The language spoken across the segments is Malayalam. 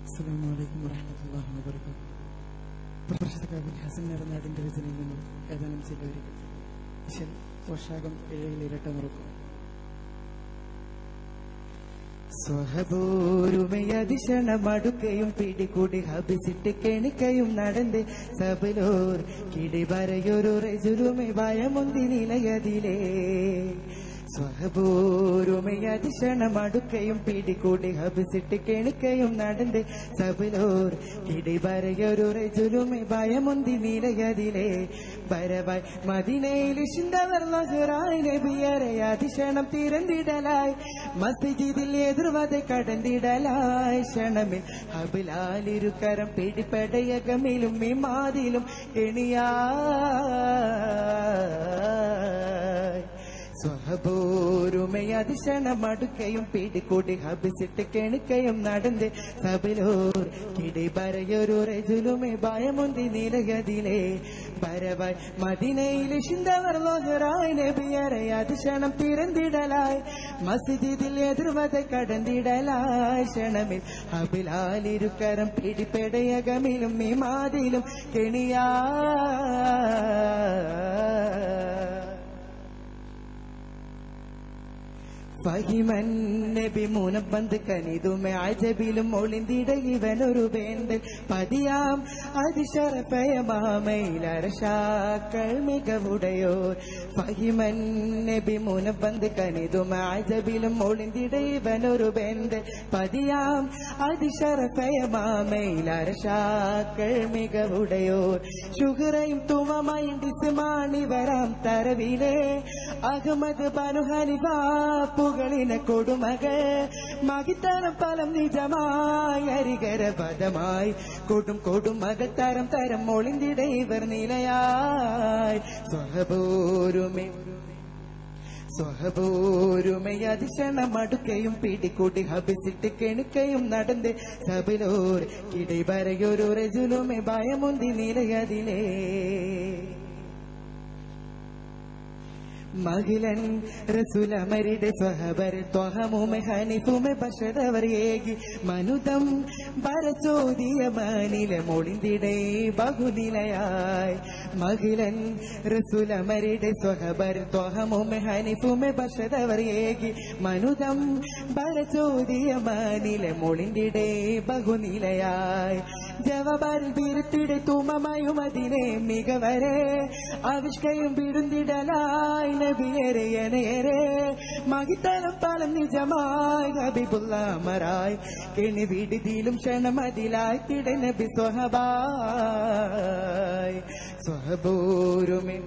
അസ്സലാമു അലൈക്കും വറഹ്മത്തുള്ളാഹി വബറകാതുഹു പ്രശസ്ത കവി ഹസൻ നടനാടിന്റെ രചനയിൽ നിന്നും ഏതാനും ചില വരികൾ ഇശൽ വർഷാകം ഏഴയിൽ ഇരട്ട മുറുക്കും സ്വഹബൂരുമയതിഷണമടുക്കയും പിടികൂടി ഹബിസിട്ട് കെണിക്കയും നടന്ന് സബലോർ കിടിബരയൊരു റെജുരുമെ ഭയമുന്തി നിലയതിലേ സ്വഹബൂരുമയതിഷണമടുക്കയും പിടികൂടി ഹബിസിട്ട് കെണിക്കയും നടന്ന് സബലോർ കിടിബരയൊരു റെജുരുമെ ഭയമുന്തി നിലയതിലേ ബരവായ് മദിനയിൽ ഇഷിന്തവർ നഹറായ് നബിയരെ അതിശണം തിരന്തിടലായി മസ്ജിദിൽ എതിർവതെ കടന്നിടലായി ക്ഷണമിൽ ഹബിലാലിരുക്കരം പിടിപ്പടയകമിലും മിമാതിലും എണിയായി സ്വഹബോരുമയ അതിശണമടുക്കയും പിടികൂടി ഹബിസിട്ട് കെണിക്കയും നടന്ന് സബിലോർ കിടിബരയൊരു റെജുലുമെ ഭയമുന്തി നിലയതിലേ ബരവായ് മദിനയിൽ ഇഷിന്തവർ ലോഹറായ് നബിയരെ അതിശണം തിരന്തിടലായി മസ്ജിദിൽ എതിർവതെ കടന്നിടലായി ക്ഷണമിൽ ഹബിലാലിരുക്കരം പിടിപ്പെടയകമിലും മിമാതിലും കെണിയാ ഫഹിമൻ നബി മുനബന്ത് കനിതുമെ അജബിലും ഒളിന്തിട ഇവനൊരു വേണ്ടൽ പതിയാം അതിശറഫയമാമയിലരശാക്കൾ മികവുടയോർ ഫഹിമൻ നബി മുനബന്ത് കനിതുമെ അജബിലും ഒളിന്തിട ഇവനൊരു വേണ്ടൽ പതിയാം അതിശറഫയമാമയിലരശാക്കൾ മികവുടയോർ ഷുഹറയും തുമമായും ഡിസ്മാണി വരാം തരവിലെ അഹമ്മദ് ബനു ഹനിഫ പുകളിന കൊടുമകൾ മകിത്തരം ഫലം നിജമായി അരികര പദമായി കൊടും കൊടും മകൾ തരം തരം ഒളിന്തിട ഇവർ നിലയായി സ്വഹബോരുമേ സ്വഹബോരുമയതിഷണമടുക്കയും പിടികൂടി ഹബിസിട്ട് കെണിക്കയും നടന്ന് സബിലോർ കിടിബരയൊരു റെജുലുമെ ഭയമുന്തി നിലയതിലേ മഹിലൻ റസുലമരിടെ സ്വഹബര് ത്വഹമുമെ ഹനിഫുമെ ബഷരവർ ഏകി മനുതം ബരചോദിയ മാനില മൊളിന്തിടെ ബഹുനിലയായി മഹിലൻ റസുലമരിടെ സ്വഹബർ ത്വഹമുമെ ഹനിഫുമെ ബഷരവർ ഏകി മനുതം ബരചോദിയ മാനില മൊളിന്തിടെ ബഹുനിലയായി ജവബാരിൽ ബിരുത്തിടെ തുമമയും അതിനെ മികവരെ ആവിഷ്കയും വിടുന്നിടലായി നബിയേറെ എനയേറെ മകിത്തലം പാലം നിജമായി ഹബിബുള്ളമറായി കിണി വിടുതിയിലും ക്ഷണമതിലായി തിട നബി സ്വഹബായി സ്വഹബൂരുമേ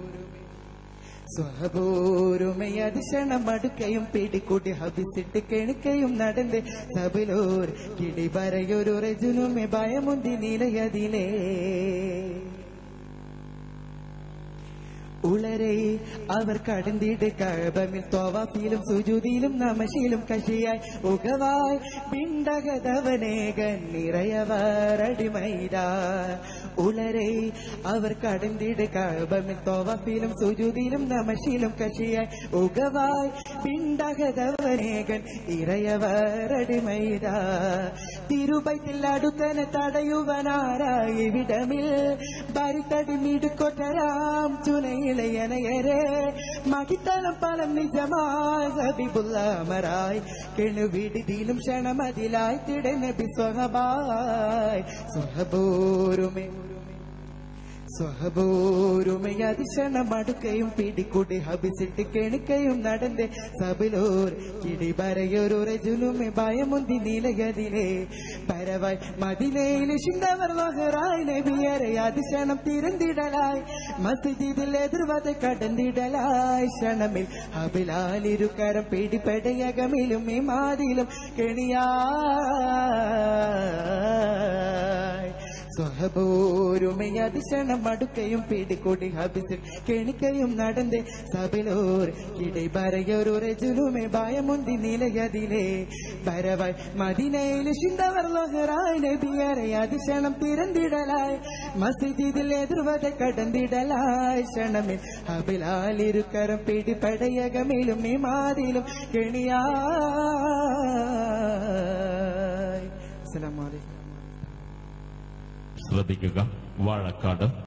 സ്വഹബൂരുമയതിഷണമടുക്കയും പിടികൂടി ഹബിസിട്ട് കെണിക്കയും നടന്ന് സബിലോർ കിടിബരയൊരു റജുനുമെ ഭയമുന്തി നിലയതിലേ ഉളരെ അവർ കടന്നിട് കഴബമിൽ തോവാപ്പിയിലും സുജുതിയിലും നമശീലും കശിയായി ഉകവായി പിണ്ടകതവനേകൻ നിറയവർ അടിമൈത ഉളരെ അവർ കടന്നിട് കഴബമിൽ തോവാപ്പിയിലും സുജുതിയിലും നമശീലും കശിയായി ഉകവായി പിണ്ടകതവനേകൻ ഇറയവർ അടിമൈത തിരുബൈത്തിൽ അടുത്തനെ തടയുവനാരായി വിടമിൽ ഭരിത്തടി മിടുക്കൊട്ടരാം ചുനയിൽ ഇളയനയരെ മകിത്തളം പലം നിജമായി ഹബിബുള്ളമറായി കെണുവിടിതിയിലും ക്ഷണമതിലായി തിടനബി സ്വഹബായ് സ്വഹബോരുമേ സ്വഹബോരുമയതിഷണമടുക്കയും പിടികൂടി ഹബിസിട്ട് കെണിക്കയും നടന്ന് സബിലോർ കിടിബരയൊരു റജുലുമെ ഭയമുന്തി നിലയതിലേ പരവായ് മദിനയിൽ ചിന്തവർ വഹറായ് നബിയരെ അതിശണം തിരന്തിടലായി മസ്ജിദിൽ എതിർവതെ കടന്നിടലായി ക്ഷണമിൽ ഹബിലാലിരുക്കരം പിടിപ്പെടയകമിലും ഇമാതിലും കെണിയായി സ്വഹബോരുമയതിഷണം അടുക്കയും പിടികൂടി ഹബിസിൽ കെണിക്കയും നടന്ന് സബിലോർ കിടിബരയൊരു റജുലുമെ ഭയമുന്തി നിലയതിലേ ബരവായ് മദിനയിൽ ചിന്തവർ ലോഹറായ് നബിയരെ അതിശണം തിരന്തിടലായി മസ്ജിദിൽ എതിർവതെ കടന്നിടലായി ക്ഷണമിൽ ഹബിലാലിരുക്കരം പിടിപടയകമിലും ഇമാതിലും കെണിയായി അസ്സലാമു അലൈക്കും ശ്രദ്ധിക്കുക വാഴക്കാട്